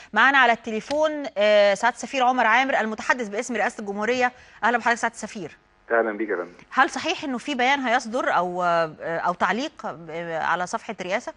معانا على التليفون آه، سعاده السفير عمر عامر المتحدث باسم رئاسه الجمهوريه اهلا بحضرتك سعاده السفير اهلا بيك يا فندم هل صحيح انه في بيان هيصدر او آه، او تعليق آه، على صفحه الرئاسه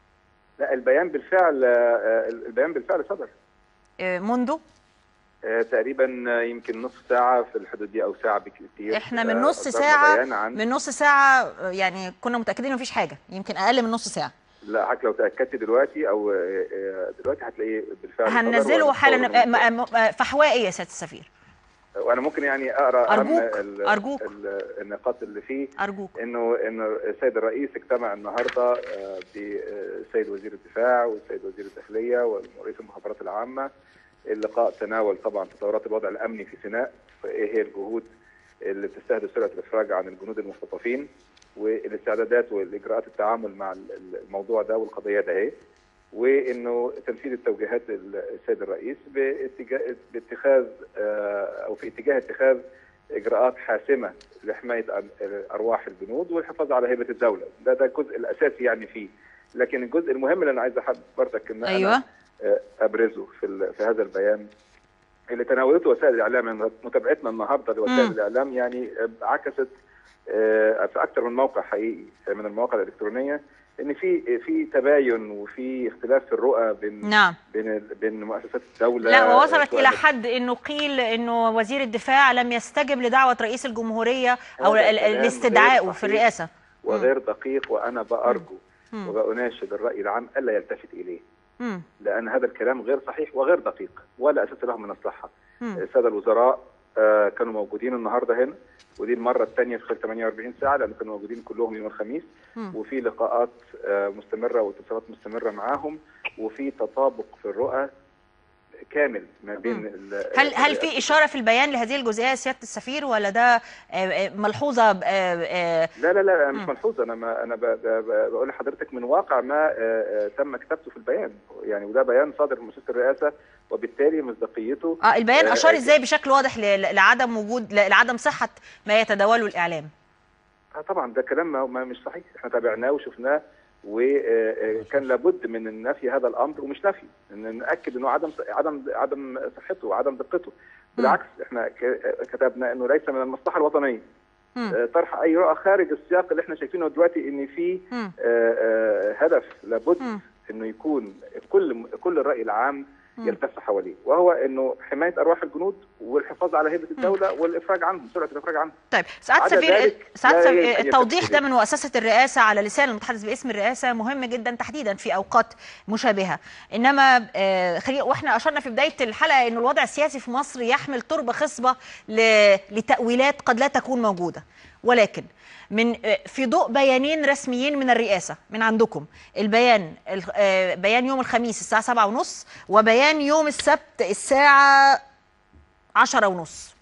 لا البيان بالفعل آه، البيان بالفعل صدر آه، منذ آه، تقريبا آه، يمكن نص ساعه في الحدود دي او ساعه بكتير احنا من آه، نص أصدرنا ساعه بيان عن من نص ساعه آه، يعني كنا متاكدين مفيش حاجه يمكن اقل من نص ساعه لا حضرتك لو تاكدت دلوقتي او آه، آه، دلوقتي هتلاقيه بالفعل صدر هننزله وهنصوره حالا من- آه، م- آه، فحوائي يا سياده السفير وانا ممكن يعني اقرا أهم أرجوك، ال- أرجوك. ال- النقاط اللي فيه ارجوك انه انه السيد الرئيس اجتمع النهارده آه، بالسيد وزير الدفاع والسيد وزير الداخليه ورئيس المخابرات العامه اللقاء تناول طبعا تطورات الوضع الامني في سيناء وايه هي الجهود اللي بتستهدف سرعه الافراج عن الجنود المختطفين والاستعدادات والاجراءات التعامل مع ال- الموضوع ده والقضيه ده ايه وانه تنفيذ التوجيهات السيد الرئيس باتجاه باتخاذ آه، او في اتجاه اتخاذ اجراءات حاسمه لحمايه أن- ارواح الجنود والحفاظ على هيبه الدوله ده ده الجزء الاساسي يعني فيه لكن الجزء المهم اللي انا عايز احب برضك ان ايوه انا آه، ابرزه في ال- في هذا البيان اللي تناولته وسائل الاعلام يعني متابعتنا النهارده لوسائل مم. الاعلام يعني آه، عكست آه، في اكثر من موقع حقيقي من المواقع الالكترونيه ان في في تباين وفي اختلاف في الرؤى بين نعم بين ال- بين مؤسسات الدوله لا ووصلت سواء الى حد انه قيل انه وزير الدفاع لم يستجب لدعوه رئيس الجمهوريه او هذا ال- ال- كلام لاستدعائه غير في صحيح. الرئاسه وغير دقيق وانا بارجو مم. وبأناشد الراي العام الا يلتفت اليه مم. لان هذا الكلام غير صحيح وغير دقيق ولا اساس له من الصحه مم. الساده الوزراء آه، كانوا موجودين النهارده هنا ودي المره الثانيه في خلال 48 ساعه لان كانوا موجودين كلهم يوم الخميس مم. وفي لقاءات آه، مستمره واتصالات مستمره معاهم وفي تطابق في الرؤى كامل ما بين ال- هل هل في اشاره في البيان لهذه الجزئيه يا سياده السفير ولا ده آه، آه، ملحوظه آه، آه، لا لا لا مش مم. ملحوظ انا ما انا ب- ب- ب- بقول لحضرتك من واقع ما آه، آه، تم كتابته في البيان يعني وده بيان صادر من مؤسسه الرئاسه وبالتالي مصداقيته اه البيان آه، اشار آه، ازاي بشكل واضح ل- لعدم وجود ل- لعدم صحه ما يتداوله الاعلام آه طبعا ده كلام ما ما مش صحيح احنا تابعناه وشفناه وكان لابد من النفي هذا الامر ومش نفي ان ناكد انه عدم عدم عدم صحته وعدم دقته بالعكس احنا ك- كتبنا انه ليس من المصلحه الوطنيه مم. آه، طرح اي رؤى خارج السياق اللي احنا شايفينه دلوقتي ان في مم. آه، آه، هدف لابد مم. انه يكون كل كل الراي العام مم. يلتف حواليه وهو انه حمايه ارواح الجنود والحفاظ على هيبه الدوله والافراج عنهم سرعه الافراج عنهم طيب سعاده عدا السفير ذلك سعاده لا السفير يمكن التوضيح يلتفت ده من مؤسسه الرئاسه على لسان المتحدث باسم الرئاسه مهم جدا تحديدا في اوقات مشابهه انما آه، خلي واحنا اشرنا في بدايه الحلقه انه الوضع السياسي في مصر يحمل تربه خصبه ل- لتاويلات قد لا تكون موجوده ولكن من آه، في ضوء بيانين رسميين من الرئاسه من عندكم البيان ال- آه، بيان يوم الخميس الساعه 7:30 وبيان يوم السبت الساعه 10:30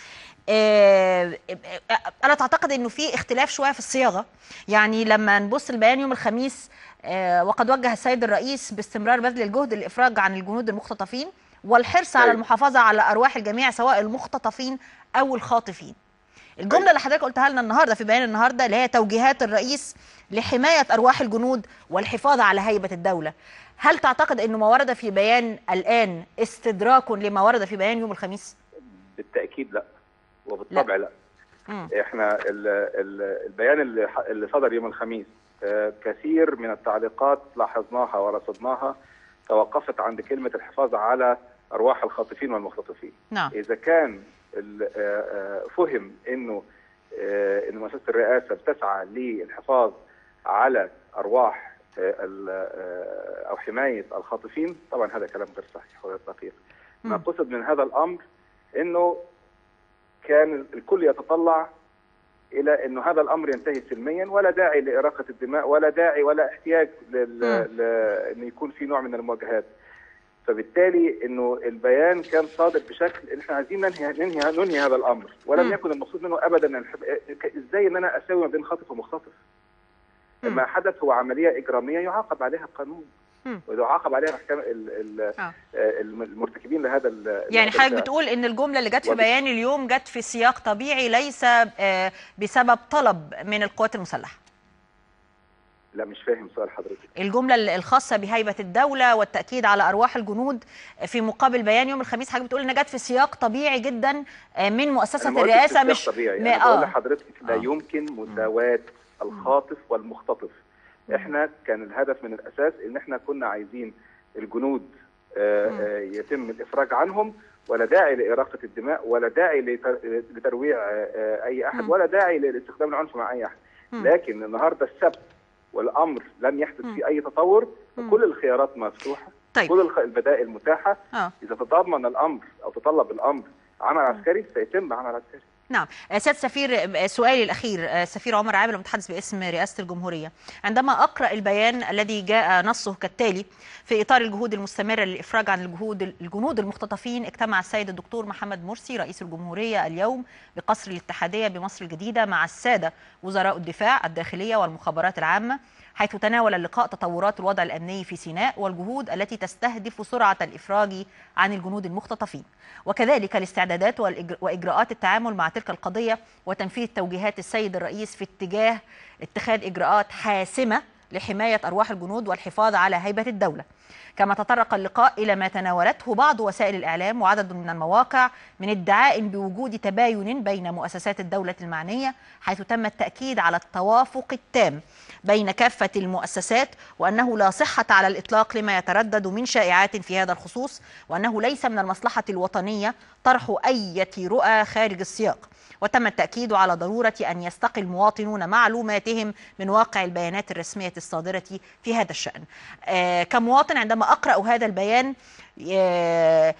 آه، آه، الا تعتقد انه في اختلاف شويه في الصياغه يعني لما نبص البيان يوم الخميس آه، وقد وجه السيد الرئيس باستمرار بذل الجهد للافراج عن الجنود المختطفين والحرص على أيوة. المحافظه على ارواح الجميع سواء المختطفين او الخاطفين الجمله أيوة. اللي حضرتك قلتها لنا النهارده في بيان النهارده اللي هي توجيهات الرئيس لحمايه ارواح الجنود والحفاظ على هيبه الدوله هل تعتقد انه ما ورد في بيان الان استدراك لما ورد في بيان يوم الخميس بالتاكيد لا وبالطبع لا, مم. احنا ال ال البيان اللي ح- اللي صدر يوم الخميس آه، كثير من التعليقات لاحظناها ورصدناها توقفت عند كلمه الحفاظ على ارواح الخاطفين والمختطفين نعم اذا كان ال- آه، آه، فهم انه آه، ان مؤسسه الرئاسه بتسعى للحفاظ على ارواح آه، ال- آه، او حمايه الخاطفين طبعا هذا كلام غير صحيح وغير دقيق ما مم. قصد من هذا الامر انه كان الكل يتطلع الى انه هذا الامر ينتهي سلميا ولا داعي لاراقه الدماء ولا داعي ولا احتياج لل... مم. ل... انه يكون في نوع من المواجهات فبالتالي انه البيان كان صادر بشكل إن احنا عايزين ننهي ننهي ننهي هذا الامر ولم مم. يكن المقصود منه ابدا إن الحب... ازاي ان انا اساوي ما بين خاطف ومختطف مم. ما حدث هو عمليه اجراميه يعاقب عليها القانون مم. ويعاقب عليها احكام ال... ال... آه. آه، المرتكبين لهذا ال... يعني لهذا حضرتك الفعل. بتقول ان الجمله اللي جت في وب- بيان اليوم جت في سياق طبيعي ليس آه، بسبب طلب من القوات المسلحه لا مش فاهم سؤال حضرتك الجمله الخاصه بهيبه الدوله والتاكيد على ارواح الجنود في مقابل بيان يوم الخميس حضرتك بتقول انها جت في سياق طبيعي جدا من مؤسسه أنا ما قلتش الرئاسه في مش سياق طبيعي ما- انا بقول آه. لحضرتك لا آه. يمكن مساواه الخاطف والمختطف احنا كان الهدف من الاساس ان احنا كنا عايزين الجنود آه، مم. آه، يتم الافراج عنهم ولا داعي لاراقه الدماء ولا داعي لتر- لترويع آه، آه، اي احد مم. ولا داعي لاستخدام العنف مع اي احد مم. لكن النهارده السبت والامر لم يحدث مم. فيه اي تطور مم. كل الخيارات مفتوحه طيب كل الخ- البدائل متاحه اه اذا تضمن الامر او تطلب الامر عمل عسكري سيتم عمل عسكري نعم آه، سيادة السفير آه، سؤالي الأخير آه، السفير عمر عامر المتحدث باسم رئاسة الجمهورية عندما أقرأ البيان الذي جاء نصه كالتالي في إطار الجهود المستمرة للإفراج عن الجهود الجنود المختطفين اجتمع السيد الدكتور محمد مرسي رئيس الجمهورية اليوم بقصر الاتحادية بمصر الجديدة مع السادة وزراء الدفاع الداخلية والمخابرات العامة حيث تناول اللقاء تطورات الوضع الأمني في سيناء والجهود التي تستهدف سرعة الإفراج عن الجنود المختطفين وكذلك الاستعدادات والإجر- وإجراءات التعامل مع تلك القضية وتنفيذ توجيهات السيد الرئيس في اتجاه اتخاذ إجراءات حاسمة لحماية أرواح الجنود والحفاظ على هيبة الدولة كما تطرق اللقاء إلى ما تناولته بعض وسائل الإعلام وعدد من المواقع من ادعاء بوجود تباين بين مؤسسات الدولة المعنية حيث تم التأكيد على التوافق التام بين كافة المؤسسات وأنه لا صحة على الإطلاق لما يتردد من شائعات في هذا الخصوص وأنه ليس من المصلحة الوطنية طرح أي رؤى خارج السياق وتم التأكيد على ضرورة أن يستقي المواطنون معلوماتهم من واقع البيانات الرسمية الصادرة في هذا الشأن آه كمواطن عندما أقرأ هذا البيان آه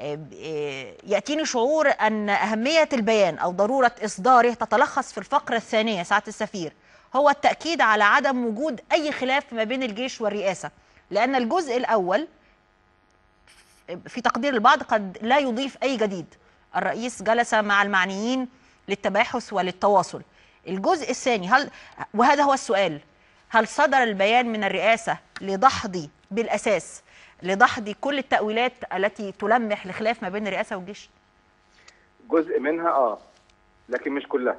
آه، يأتيني شعور أن أهمية البيان أو ضرورة إصداره تتلخص في الفقرة الثانية سعادة السفير هو التأكيد على عدم وجود أي خلاف ما بين الجيش والرئاسة لأن الجزء الأول في تقدير البعض قد لا يضيف أي جديد الرئيس جلس مع المعنيين للتباحث وللتواصل الجزء الثاني هل وهذا هو السؤال هل صدر البيان من الرئاسة لدحض بالأساس لدحض كل التأويلات التي تلمح لخلاف ما بين الرئاسة والجيش جزء منها اه لكن مش كلها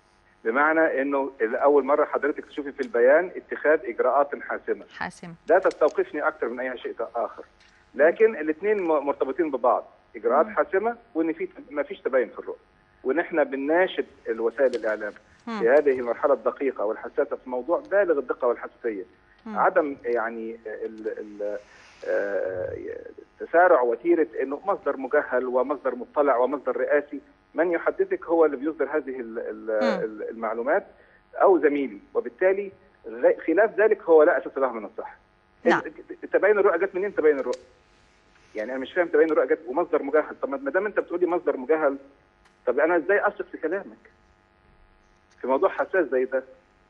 بمعنى انه اول مره حضرتك تشوفي في البيان اتخاذ اجراءات حاسمه حاسم لا تستوقفني اكثر من اي شيء اخر لكن الاثنين مرتبطين ببعض اجراءات مم. حاسمه وان في ما فيش تباين في الرؤيه وان احنا بنناشد الوسائل الاعلام مم. في هذه المرحله الدقيقه والحساسه في موضوع بالغ الدقه والحساسيه مم. عدم يعني ال ال آه، تسارع وتيره انه مصدر مجهل ومصدر مطلع ومصدر رئاسي من يحدثك هو اللي بيصدر هذه ال- ال- مم. المعلومات او زميلي وبالتالي غ- خلاف ذلك هو لا اساس له من الصحه نعم. تباين الرؤى جت منين تباين الرؤى؟ يعني انا مش فاهم تباين الرؤى جت ومصدر مجهل طب ما دام انت بتقولي مصدر مجهل طب انا ازاي اثق في كلامك؟ في موضوع حساس زي ده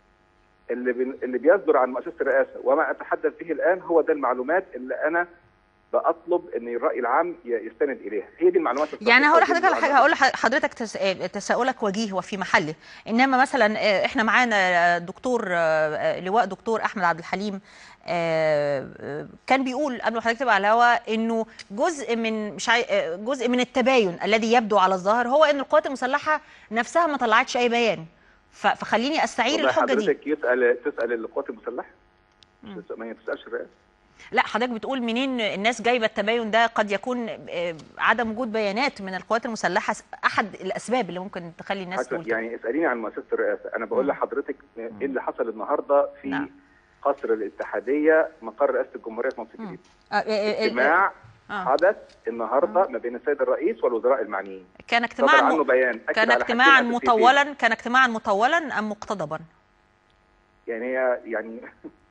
اللي بن... اللي بيصدر عن مؤسسه الرئاسه وما اتحدث به الان هو ده المعلومات اللي انا بطلب ان الراي العام ي- يستند اليها هي دي المعلومات يعني هقول الدقيقة لحضرتك على اللي حاجه أنا- هقول لحضرتك تس- تساؤلك وجيه وفي محله انما مثلا آه، احنا معانا دكتور آه، لواء دكتور احمد عبد الحليم آه، آه، كان بيقول قبل ما حضرتك تبقى على الهواء انه جزء من مش عاي... آه، جزء من التباين الذي يبدو على الظاهر هو ان القوات المسلحه نفسها ما طلعتش اي بيان ف- فخليني استعير والله الحجه دي حضرتك يسال تسال القوات المسلحه مم. تسأل- ما تسالش الرئاسه لا حضرتك بتقول منين الناس جايبه التباين ده قد يكون آه، عدم وجود بيانات من القوات المسلحه احد الاسباب اللي ممكن تخلي الناس حتى تقول كده. يعني اساليني عن مؤسسه الرئاسه انا بقول مم. لحضرتك ايه اللي حصل النهارده في نعم. قصر الاتحاديه مقر رئاسه الجمهوريه في مصر مم. الجديده آه، آه، آه، اجتماع آه. حدث النهارده ما بين السيد الرئيس والوزراء المعنيين كان صدر اجتماعا عنه م... بيان أكد كان على اجتماعا حاجتين أساسيتين. مطولا كان اجتماعا مطولا ام مقتضبا يعني هي يعني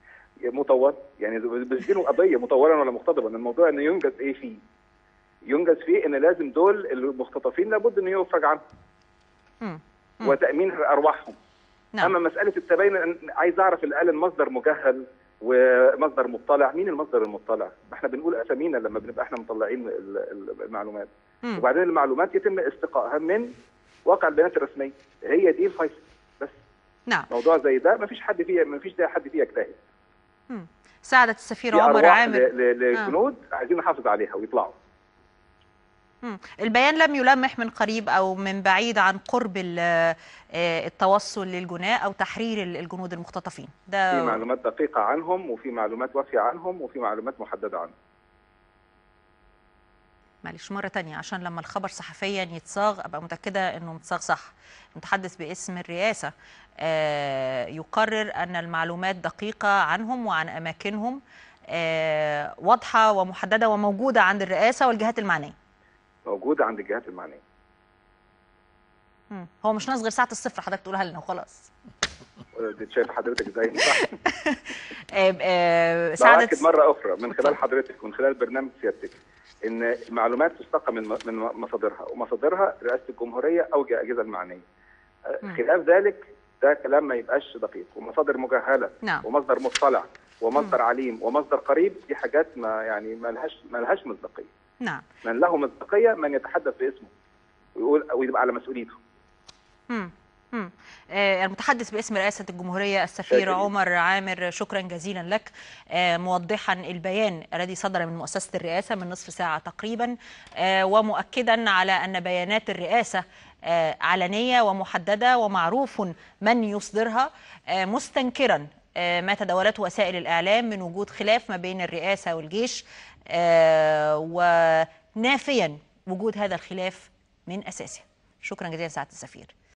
مطول يعني مش دي قضيه مطولا ولا مقتضبا الموضوع انه ينجز ايه فيه ينجز فيه ان لازم دول المختطفين لابد انه يفرج عنهم مم. مم. وتامين ارواحهم نعم اما مساله التباين أنا عايز اعرف اللي قال المصدر مجهل ومصدر مطلع مين المصدر المطلع ما احنا بنقول اسامينا لما بنبقى احنا مطلعين ال- ال- المعلومات مم. وبعدين المعلومات يتم استقائها من واقع البيانات الرسميه هي دي الفيصل بس نعم موضوع زي ده ما فيش حد فيه ما فيش ده حد فيه يجتهد مم. ساعدت السفير في عمر ارواح عامر ل- ل- لجنود عايزين نحافظ عليها ويطلعوا مم. البيان لم يلمح من قريب او من بعيد عن قرب ال- آه، التوصل للجناء او تحرير ال- الجنود المختطفين في ده معلومات دقيقه عنهم وفي معلومات وافيه عنهم وفي معلومات محدده عنهم معلش مرة تانية عشان لما الخبر صحفيا يتصاغ أبقى متأكدة أنه متصاغ صح المتحدث باسم الرئاسة آه، يقرر أن المعلومات دقيقة عنهم وعن أماكنهم آه، واضحة ومحددة وموجودة عند الرئاسة والجهات المعنية موجوده عند الجهات المعنيه مم. هو مش ناقص غير ساعة الصفر حضرتك تقولها لنا وخلاص دي شايف حضرتك ازاي صح آه، آه، سعادة باكد مره اخرى من اتفضل. خلال حضرتك ومن خلال برنامج سيادتك ان المعلومات تستقى من من مصادرها ومصادرها رئاسه الجمهوريه او الاجهزه المعنيه مم. خلاف ذلك ده كلام ما يبقاش دقيق ومصادر مجهله نعم ومصدر مطلع ومصدر عليم ومصدر قريب دي حاجات ما يعني ما لهاش ما لهاش مصداقيه نعم من له مصداقيه من يتحدث باسمه ويقول او يبقى على مسؤوليته مم. مم. آه، المتحدث باسم رئاسة الجمهورية السفير شاكر. عمر عامر شكرا جزيلا لك آه، موضحا البيان الذي صدر من مؤسسة الرئاسة من نصف ساعة تقريبا آه، ومؤكدا على أن بيانات الرئاسة آه، علنية ومحددة ومعروف من يصدرها آه، مستنكرا آه، ما تداولته وسائل الإعلام من وجود خلاف ما بين الرئاسة والجيش آه، ونافيا وجود هذا الخلاف من أساسه شكرا جزيلا سعادة السفير